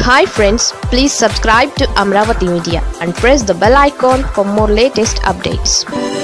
hi friends please subscribe to Amaravati media and press the bell icon for more latest updates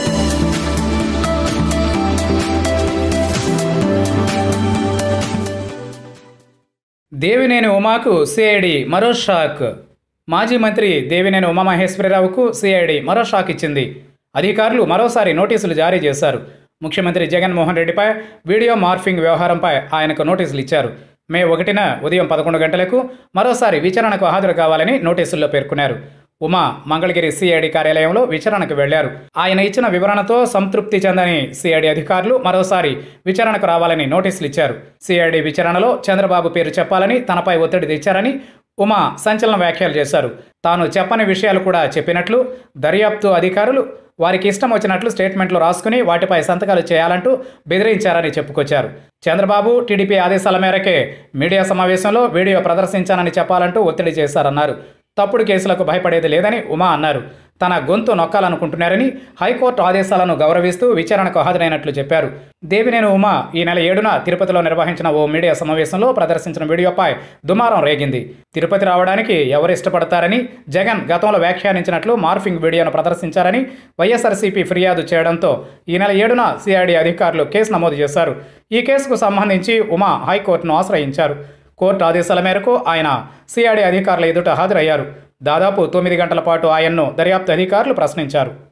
Devineni ఉమాకు CID మరో shock మాజీ మంత్రి దేవినేని ఉమామహేశ్వరరావుకు CID మరో షాక్ ఇచ్చింది అధికారులు మరోసారి నోటీసులు జారీ చేశారు ముఖ్యమంత్రి జగన్మోహన్ రెడ్డిపై వీడియో మార్ఫింగ్ వ్యవహారంపై ఆయనకు నోటీసులు ఇచ్చారు మే ఒకటిన ఉదయం పదకొండు గంటలకు మరోసారి విచారణకు హాజరు కావాలని నోటీసుల్లో పేర్కొన్నారు ఉమా మంగళగిరి సిఐడి కార్యాలయంలో విచారణకు వెళ్లారు ఆయన ఇచ్చిన వివరణతో సంతృప్తి చెందని సిఐడి అధికారులు మరోసారి విచారణకు రావాలని నోటీసులు ఇచ్చారు సిఐడి విచారణలో చంద్రబాబు పేరు చెప్పాలని తనపై ఒత్తిడి తెచ్చారని ఉమా సంచలన వ్యాఖ్యలు చేశారు తాను చెప్పని విషయాలు కూడా చెప్పినట్లు దర్యాప్తు అధికారులు వారికి ఇష్టం వచ్చినట్లు స్టేట్మెంట్లు రాసుకుని వాటిపై సంతకాలు చేయాలంటూ బెదిరించారని చెప్పుకొచ్చారు చంద్రబాబు టీడీపీ ఆదేశాల మేరకే మీడియా సమావేశంలో వీడియో ప్రదర్శించానని చెప్పాలంటూ ఒత్తిడి చేశారన్నారు తప్పుడు కేసులకు భయపడేది లేదని ఉమా అన్నారు తన గొంతు నొక్కాలనుకుంటున్నారని హైకోర్టు ఆదేశాలను గౌరవిస్తూ విచారణకు హాజరైనట్లు చెప్పారు దేవినేని ఉమా ఈ నెల ఏడున తిరుపతిలో నిర్వహించిన ఓ మీడియా సమావేశంలో ప్రదర్శించిన వీడియోపై దుమారం రేగింది తిరుపతి రావడానికి ఎవరు ఇష్టపడతారని జగన్ గతంలో వ్యాఖ్యానించినట్లు మార్ఫింగ్ వీడియోను ప్రదర్శించారని వైఎస్ఆర్సీపీ ఫిర్యాదు చేయడంతో ఈ నెల ఏడున సిఐడి అధికారులు కేసు నమోదు చేశారు ఈ కేసుకు సంబంధించి ఉమా హైకోర్టును ఆశ్రయించారు కోర్టు ఆదేశాల మేరకు ఆయన సిఐడి అధికారుల ఎదుట హాజరయ్యారు దాదాపు తొమ్మిది గంటల పాటు ఆయన్ను దర్యాప్తు అధికారులు ప్రశ్నించారు